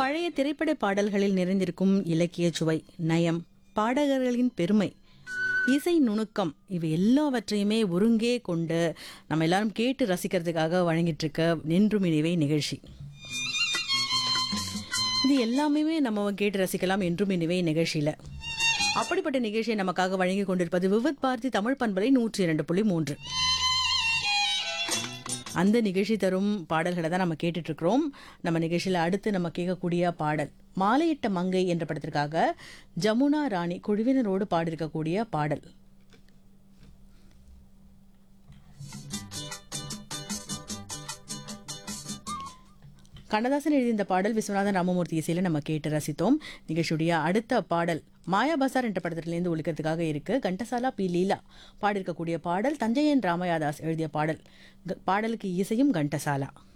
பழைய திரைப்பட பாடல்களில் நிறைந்திருக்கும் இலக்கிய சுவை நயம் பாடகர்களின் பெருமை இசை நுணுக்கம் இவை எல்லாவற்றையுமே ஒருங்கே கொண்டு நம்ம எல்லாரும் கேட்டு ரசிக்கிறதுக்காக வழங்கிட்டு இருக்க நின்றும் இனிவை நிகழ்ச்சி இது எல்லாமே நம்ம கேட்டு ரசிக்கலாம் என்றும் இனிவே நிகழ்ச்சியில அப்படிப்பட்ட நிகழ்ச்சியை நமக்காக வழங்கி கொண்டிருப்பது விவித் பாரதி தமிழ் பண்பலை நூற்றி இரண்டு புள்ளி மூன்று அந்த நிகழ்ச்சி தரும் பாடல்களை தான் நம்ம கேட்டுட்டு இருக்கிறோம் நம்ம நிகழ்ச்சியில் அடுத்து நம்ம கேட்கக்கூடிய பாடல் மாலையிட்ட மங்கை என்ற படத்திற்காக ஜமுனா ராணி குழுவினரோடு பாடியிருக்கக்கூடிய பாடல் கண்ணதாசன் எழுதிய இந்த பாடல் விஸ்வநாதன் ராமமூர்த்தி இசையில நம்ம கேட்டு ரசித்தோம் நிகழ்ச்சியுடைய அடுத்த பாடல் மாயா பசார் என்ற படத்திலிருந்து ஒழிக்கிறதுக்காக இருக்கு கண்டசாலா பி லீலா பாடியிருக்கக்கூடிய பாடல் தஞ்சையன் ராமயாதாஸ் எழுதிய பாடல் க- பாடலுக்கு இசையும் கண்டசாலா